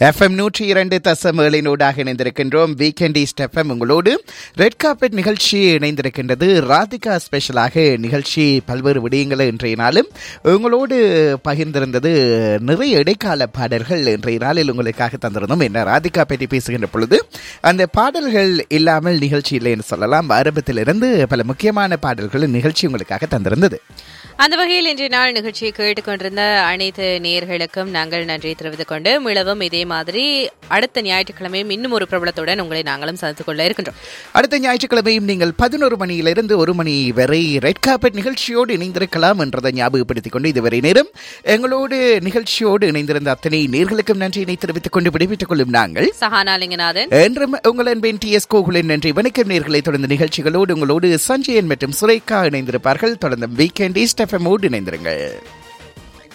FM நூற்றி இரண்டு தசம் ஏழினூடாக இணைந்திருக்கின்றோம் வீக்கெண்ட் ஈஸ்ட் எஃப்எம் உங்களோடு ரெட் கார்பெட் நிகழ்ச்சி இணைந்திருக்கின்றது ராதிகா ஸ்பெஷலாக நிகழ்ச்சி பல்வேறு விடயங்களை இன்றைய நாளும் உங்களோடு பகிர்ந்திருந்தது நிறைய இடைக்கால பாடல்கள் இன்றைய நாளில் உங்களுக்காக தந்திருந்தோம் என்ன ராதிகா பற்றி பேசுகின்ற பொழுது அந்த பாடல்கள் இல்லாமல் நிகழ்ச்சி இல்லை என்று சொல்லலாம் ஆரம்பத்திலிருந்து பல முக்கியமான பாடல்கள் நிகழ்ச்சி உங்களுக்காக தந்திருந்தது அந்த வகையில் இன்றைய நாள் நிகழ்ச்சியை கேட்டுக்கொண்டிருந்த அனைத்து நேயர்களுக்கும் நாங்கள் நன்றி தெரிவித்துக் கொண்டு மிளவும் இதே மாதிரி அடுத்த ஞாயிற்றுக்கிழமையும் இன்னும் ஒரு பிரபலத்துடன் உங்களை நாங்களும் சந்தித்துக் கொள்ள இருக்கின்றோம் அடுத்த ஞாயிற்றுக்கிழமையும் நீங்கள் பதினோரு மணியிலிருந்து ஒரு மணி வரை ரெட் கார்பெட் நிகழ்ச்சியோடு இணைந்திருக்கலாம் என்றதை ஞாபகப்படுத்திக் கொண்டு இதுவரை நேரம் எங்களோடு நிகழ்ச்சியோடு இணைந்திருந்த அத்தனை நேர்களுக்கும் நன்றியினை தெரிவித்துக் கொண்டு விடைபெற்றுக் கொள்ளும் நாங்கள் சஹானா லிங்கநாதன் என்றும் உங்கள் அன்பின் டி எஸ் கோகுலின் நன்றி வணக்கம் நேர்களை தொடர்ந்து நிகழ்ச்சிகளோடு உங்களோடு சஞ்சயன் மற்றும் சுரேகா இணைந்திருப்பார்கள் தொடர்ந்து வீக்கெண்ட் ஈஸ்ட் எஃப்எம்மோடு இணைந்திருங்கள்